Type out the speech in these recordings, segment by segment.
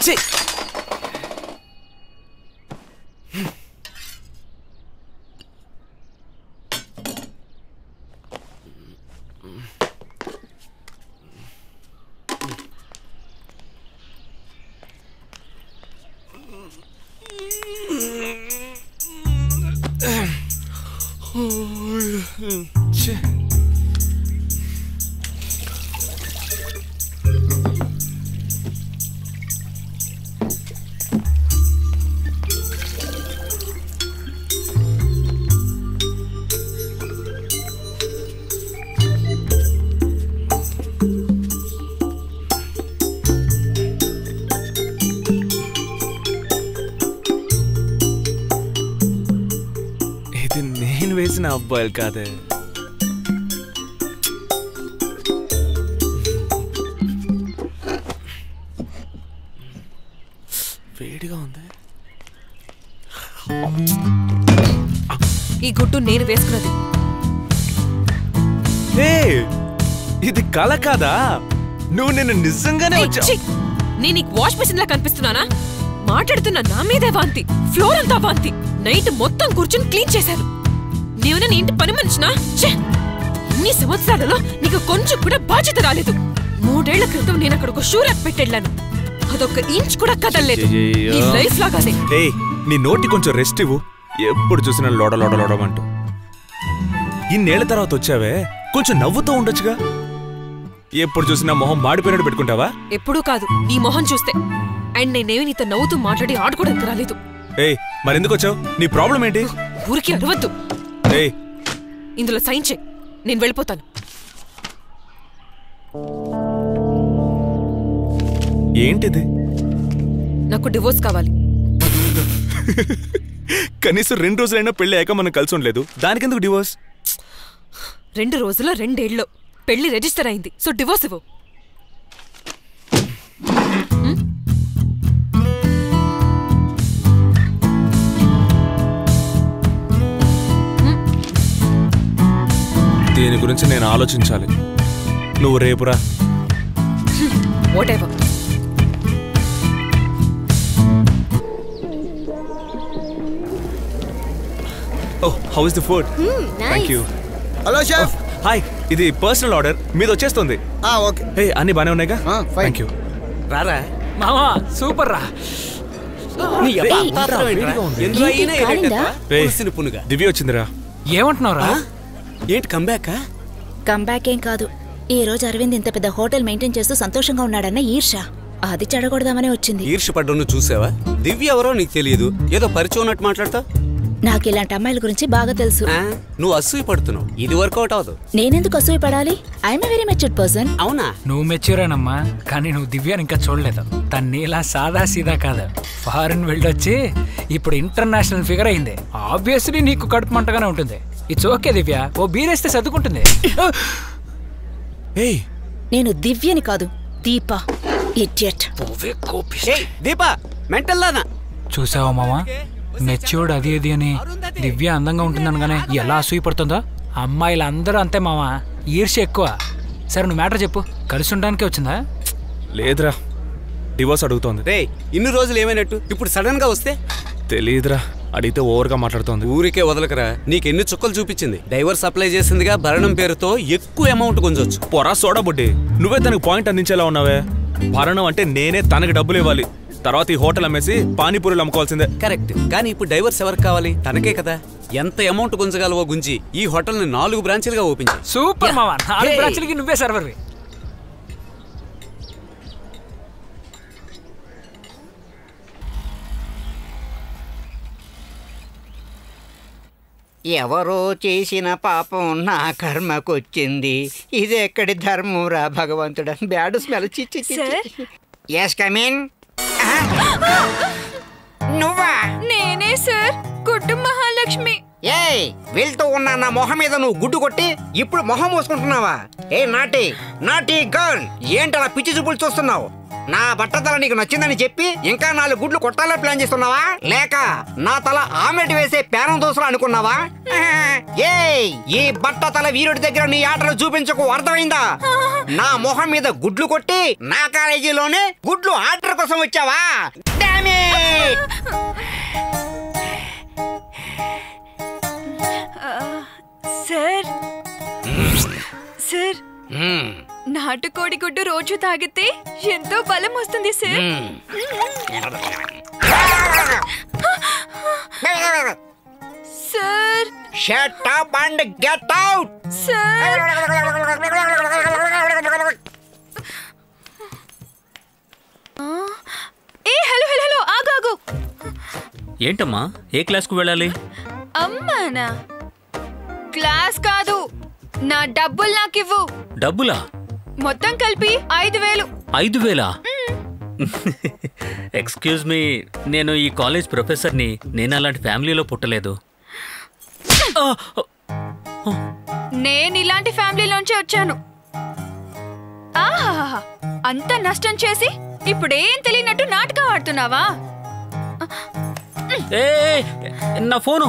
ఛీ! ఛీ! ఇది నేను వేసిన అబ్బాయిలు కాదే వేడిగా ఉంది ఈ గుడ్డు నేను వేసుకున్నది ఏ ఇది కల కాదా నువ్వు నిన్ను నిజంగానే ఏయ్, వచ్చా ఛీ! నేను నీకు వాష్ మెషిన్ లా కనిపిస్తున్నానా మాట్లాడుతున్న నా మీదే వాంతి ఫ్లోర్ అంతా వాంతి నైట్ మొత్తం కూర్చుని క్లీన్ చేశాను నేను నీ ఇంటి పని మనిషినా ఛే! ఇన్ని సంవత్సరాలలో నీకు కొంచెం కూడా బాధ్యత రాలేదు మూడేళ్ల క్రితం నేను అక్కడ ఒక షూ ర్యాక్ పెట్టెళ్ళాను అదొక ఇంచ్ కూడా కదలలేదు అయ్యయ్యో. నీ లైఫ్ లాగానే ఏయ్ నీ నోటి కొంచెం రెస్ట్ ఇవ్వు ఎప్పుడు చూసినా లోడ లోడ లోడమంటూ ఇన్నేళ్ల తర్వాత వచ్చావే కొంచెం నవ్వుతూ ఉండొచ్చుగా ఎప్పుడు చూసినా మొహం మాడిపోయినట్టు పెట్టుకుంటావా ఎప్పుడూ కాదు నీ మొహం చూస్తే అండ్ నేనేమి నీతో నవ్వుతూ మాట్లాడి ఆడుకోవడానికి రాలేదు ఏయ్ మరెందుకు వచ్చావు నీ ప్రాబ్లం ఏంటి ఊరికి అరవద్దు ఏయ్ ఇందులో సైన్ చేయి నేను వెళ్ళిపోతాను ఏంటిది నాకు డివోర్స్ కావాలి కనీసం రెండు రోజులైనా పెళ్లి అయ్యాక మనం కలిసి ఉండలేదు దానికెందుకు డివోర్స్ రెండు రోజుల రెండేళ్ళు పెళ్లి రిజిస్టర్ అయింది సో డివోర్స్ ఇవ్వు దీని గురించి నేను ఆలోచించాలి నువ్వు రేపురా whatever oh how is the food thank you hello chef hi ఇది పర్సనల్ ఆర్డర్ మీద వచ్చేస్తుంది ఓకే హే అన్ని బానే ఉన్నాయిగా Ah, fine. థ్యాంక్ యూ రారా మామా సూపర్ రా నీ అబ్బా, ఏయ్, పాత్రం ఏంట్రా? వేడిగా ఉంది. ఎందులో అయినా ఏంటి, ఎరగట్రా? ఏయ్, పులిసిన పునుగా దివ్య వచ్చిందిరా ఏమంటున్నావురా ఏంటి కంబ్యాక్ కంబ్యాక్ ఏం కాదు ఈ రోజు అరవింద్ ఇంత పెద్ద హోటల్ మెయింటైన్ చేస్తూ సంతోషంగా ఉన్నాడన్న ఈర్ష అది చెడగొడదామనే వచ్చింది ఈర్ష పడ్డం చూసావా దివ్య ఎవరో నీకు తెలియదు ఏదో పరిచయం ఉన్నట్టు మాట్లాడతావు నాకు ఇలాంటి అమ్మాయిల గురించి బాగా తెలుసు ఆ, నువ్వు అసూయ పడుతున్నావు ఇది వర్కౌట్ అవదు నేనెందుకు అసూయ పడాలి ఐఎమ్ వెరీ మెచ్యూర్డ్ పర్సన్ అవునా నువ్వు మెచ్యూరేనమ్మా కానీ నువ్వు దివ్యాని ఇంకా చూడలేదు తన్ని ఇలా సాదా సీదా కాదు ఫారెన్ వెళ్ళొచ్చి ఇప్పుడు ఇంటర్నేషనల్ ఫిగర్ అయింది ఆబ్వియస్లీ నీకు కడుపు మంటగానే ఉంటుంది ఇట్స్ ఓకే దివ్య ఓ బీరేస్తే సర్దుకుంటుంది ఏయ్ నేను దివ్యని కాదు దీప ఇడియట్ ఓవే కోపిష్టి. ఏయ్ దీపా మెంటల్లానా చూసావా మామా మెచ్యూర్డ్ అది ఇది అని దివ్య అందంగా ఉంటుందనగానే ఎలా అసూయపడుతుందో అమ్మాయిలు అందరూ అంతే మామా ఈర్ష్య ఎక్కువ సరే నువ్వు మ్యాటర్ చెప్పు కలిసి ఉండడానికే వచ్చిందా లేదురా డివోర్స్ అడుగుతోంది రే ఇన్ని రోజులు ఏమైనట్టు ఇప్పుడు సడన్ గా వస్తే తెలియదురా అడిగితే ఓవర్గా మాట్లాడుతోంది ఊరికే వదలకరా నీకు ఎన్ని చుక్కలు చూపించింది డైవర్స్ అప్లై చేసిందిగా భరణం పేరుతో ఎక్కువ అమౌంట్ గుంజొచ్చు పొరా సోడా బుడ్డి నువ్వే తనకు పాయింట్ అందించేలా ఉన్నావే భరణం అంటే నేనే తనకి డబ్బులు ఇవ్వాలి తర్వాత ఈ హోటల్ అమ్మేసి పానీపూరీలు అమ్ముకోవాల్సిందే కరెక్ట్ కానీ ఇప్పుడు డైవర్స్ ఎవరికి కావాలి తనకే కదా ఎంత అమౌంట్ గుంజగలవో గుంజి ఈ హోటల్ ని నాలుగు బ్రాంచీలుగా ఓపెన్ చేయి సూపర్ మామా నాలుగు Hey. బ్రాంచ్లకి నువ్వే సర్వర్వి ఎవరో చేసిన పాపం నా కర్మకొచ్చింది ఇది ఎక్కడి ధర్మరా భగవంతుడా బ్యాడ్ స్మెల్ చిచ్చి ఎస్ కమిన్ నువ్వా నేనే సార్ గుడ్డు మహాలక్ష్మి ఏయ్ వెళ్తూ ఉన్న నా మొహం మీద నువ్వు గుడ్డు కొట్టి ఇప్పుడు మొహం మూసుకుంటున్నావా ఏ నాటి నాటి గర్ల్ ఏంటలా పిచ్చి చూపులు చూస్తున్నావు నా బట్టతల నీకు నచ్చిందని చెప్పి ఇంకా నాలుగు గుడ్లు కొట్టాలని ప్లాన్ చేస్తున్నావా లేక నా తల ఆమ్లెట్ వేసే పేరం దోశలు అనుకున్నావా ఏయ్ ఈ బట్టతల వీరుడి దగ్గర నీ ఆటలు చూపించకు అర్థమైందా నా మొహం మీద గుడ్లు కొట్టి నా కాలేజీలోనే గుడ్లు ఆర్డర్ కోసం వచ్చావా Damn it! సార్ సార్ మ్మ్. నాటుకోడి గుడ్డు రోజు తాగితే ఎంతో బలం వస్తుంది sir sir Shut up and get out! Sir ఏ హలో హలో హలో ఆగు ఆగు ఏంటమ్మా ఏ క్లాస్కు వెళ్ళాలి అమ్మానా క్లాస్ కాదు నా డబ్బులు నాకివ్వు డబ్బులా మొత్తం కలిపి ఐదు వేలు ఐదు వేలా ఎక్స్క్యూజ్ మీ నేను ఈ కాలేజ్ ప్రొఫెసర్ని నేను అలాంటి ఫ్యామిలీలో పుట్టలేదు ఆ, నేను ఇలాంటి ఫ్యామిలీలోంచి వచ్చాను ఆహాహా అంత నష్టం చేసి ఇప్పుడేం తెలియనట్టు నాటకం ఆడుతున్నావా ఏ నా ఫోను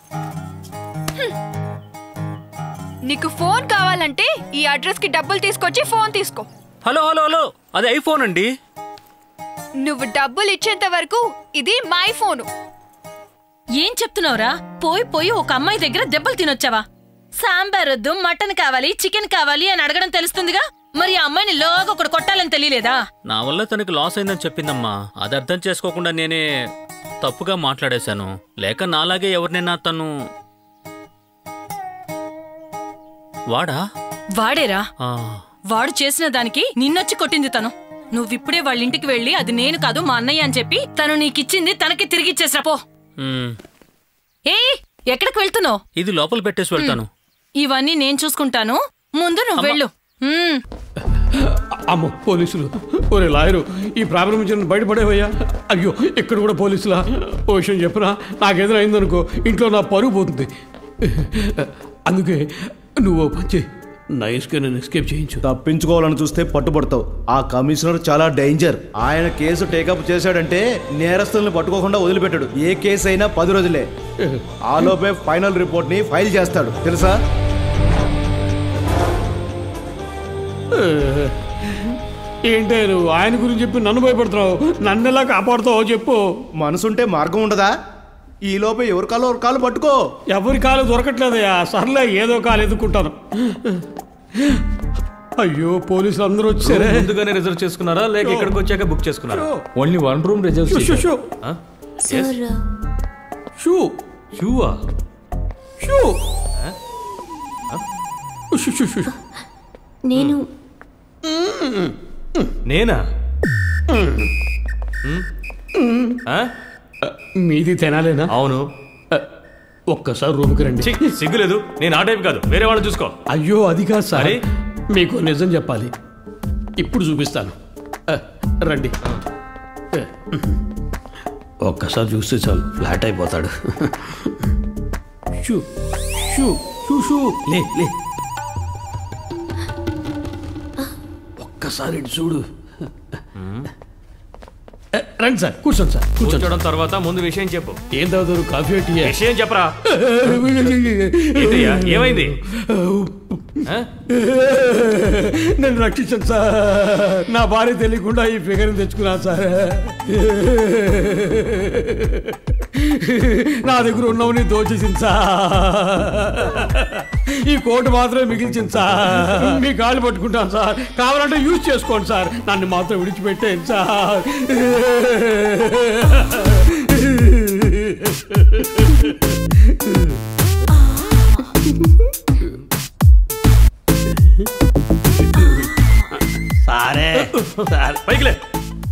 నీకు ఫోన్ కావాలంటే ఈ అడ్రస్ కి డబ్బులు తీసుకొచ్చి ఫోన్ తీసుకో హలో హలో హలో అది ఐఫోన్ అండి నువ్వు డబ్బులు ఇచ్చేంత వరకు ఇది మై ఫోను ఏం చెప్తున్నావురా పోయి పోయి ఒక అమ్మాయి దగ్గర దెబ్బలు తినొచ్చావా సాంబార్ వద్దు మటన్ కావాలి చికెన్ కావాలి అని అడగడం తెలుస్తుందిగా మరి ఆ అమ్మాయిని లోగా ఒకడు కొట్టాలని తెలియలేదా నా వల్ల తనకి లాస్ అయిందని చెప్పిందమ్మా అది అర్థం చేసుకోకుండా నేనే తప్పుగా మాట్లాడేశాను లేక నాలాగే ఎవరినైనా తను వాడా వాడేరా ఆ, వాడు చేసిన దానికి నిన్నొచ్చి కొట్టింది తను నువ్విప్పుడే వాళ్ళ ఇంటికి వెళ్ళి అది నేను కాదు మా అన్నయ్య అని చెప్పి తను నీకిచ్చింది తనకి తిరిగిచ్చేసిరా పో మ్, ఏ ఎక్కడికి వెళ్తున్నావు ఇది లోపల పెట్టేసి వెళ్తాను ఇవన్నీ నేను చూసుకుంటాను ముందు నువ్వు వెళ్ళు ఉమ్. అమ్మో పోలీసులు ఒరే లాయరు ఈ ప్రాబ్లం నుంచి నన్ను బయటపడేవయ్యా అయ్యో ఇక్కడ కూడా పోలీసులా ఓ విషయం చెప్పరా నాకేదైనా అయిందనుకో ఇంట్లో నా పరుగు పోతుంది అందుకే నువ్వు ఓ పని చేయి నైస్గా నేను ఎస్కేప్ చేయించు తప్పించుకోవాలని చూస్తే పట్టుబడతావు ఆ కమిషనర్ చాలా డేంజర్ ఆయన కేసు టేకప్ చేశాడంటే నేరస్తుల్ని పట్టుకోకుండా వదిలిపెట్టాడు ఏ కేసు అయినా పది రోజులే ఆ లోపే ఫైనల్ రిపోర్ట్ ని ఫైల్ చేస్తాడు తెలుసా ఏంటే నువ్వు ఆయన గురించి చెప్పి నన్ను భయపడుతున్నావు నన్ను ఎలా కాపాడుతావో చెప్పు మనసుంటే మార్గం ఉండదా ఈ లోపే ఎవరి కాలు ఎవరి కాలు పట్టుకో ఎవరి కాలు దొరకట్లేదయ్యా సర్లే ఏదో కాలు ఎదుర్కొంటాను అయ్యో పోలీసులు అందరూ వచ్చారే ముందుగానే రిజర్వ్ చేసుకున్నారా లేక ఇక్కడికి వచ్చాక బుక్ చేసుకున్నారా ఓన్లీ వన్ రూమ్ రిజర్వ్ షూ, షూ, షూ. షూ షూవా షూ షూ, షూ, షూ. నేను నేనా ఆ? మీది తినాలేనా అవును ఒక్కసారి రూమ్కి రండి ఛీ, సిగ్గులేదు నేను ఆ టైప్ కాదు వేరే వాళ్ళు చూసుకో అయ్యో అది కాదు సార్ మరి? మీకు నిజం చెప్పాలి ఇప్పుడు చూపిస్తాను ఆ, రండి ఆ, ఒక్కసారి చూస్తే చాలు ఫ్లాట్ అయిపోతాడు షూ షూ షూ షూ లే లే ఒక్కసారి ఇటు చూడు ఆ, రండి సార్ కూర్చోండి సార్ కూర్చోండి కూర్చోవడం తర్వాత ముందు విషయం చెప్పు ఏం తాగుతారు కాఫీ టీయా విషయం చెప్పరా ఏంటయ్యా ఏమైంది ఆ? నన్ను రక్షించండి సార్ నా భార్య తెలియకుండా ఈ ఫిగర్ని తెచ్చుకున్నాను సార్ నా దగ్గర ఉన్నవని దోచేసింది సార్ ఈ కోటు మాత్రమే మిగిల్చింది సార్ మీ కాళ్ళు పట్టుకుంటాను సార్ కావాలంటే యూజ్ చేసుకోండి సార్ నన్ను మాత్రం విడిచిపెట్టేయండి సార్ సారే పైకి లే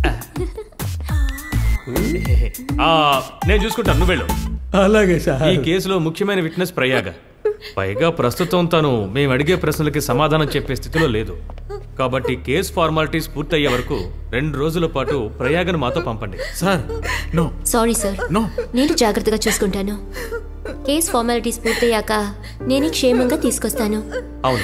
ఆ, నేను చూసుకుంటాను నువ్వు వెళ్ళు అలాగే సార్ ఈ కేసులో ముఖ్యమైన విట్నెస్ ప్రయాగ పైగా ప్రస్తుతం తను మేము అడిగే ప్రశ్నలకి సమాధానం చెప్పే స్థితిలో లేదు కాబట్టి కేస్ ఫార్మాలిటీస్ పూర్తయ్యే వరకు రెండు రోజుల పాటు ప్రయాగను మాతో పంపండి sir no sorry sir no నేను జాగ్రత్తగా చూసుకుంటాను కేస్ ఫార్మాలిటీస్ పూర్తయ్యాక నేను క్షేమంగా తీసుకొస్తాను అవును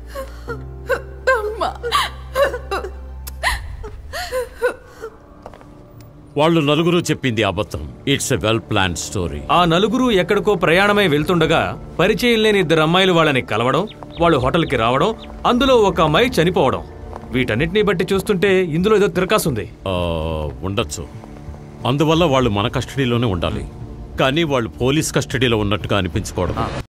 వాళ్ళు నలుగురు చెప్పింది అబద్ధం it's a well plan story ఆ నలుగురు ఎక్కడికో ప్రయాణమై వెళ్తుండగా పరిచయం లేని ఇద్దరు అమ్మాయిలు వాళ్ళని కలవడం వాళ్ళు హోటల్కి రావడం అందులో ఒక అమ్మాయి చనిపోవడం వీటన్నిటిని బట్టి చూస్తుంటే ఇందులో ఏదో తిరకాసుంది ఆ, ఉండొచ్చు అందువల్ల వాళ్ళు మన కస్టడీలోనే ఉండాలి కానీ వాళ్ళు పోలీస్ కస్టడీలో ఉన్నట్టుగా అనిపించుకోవడం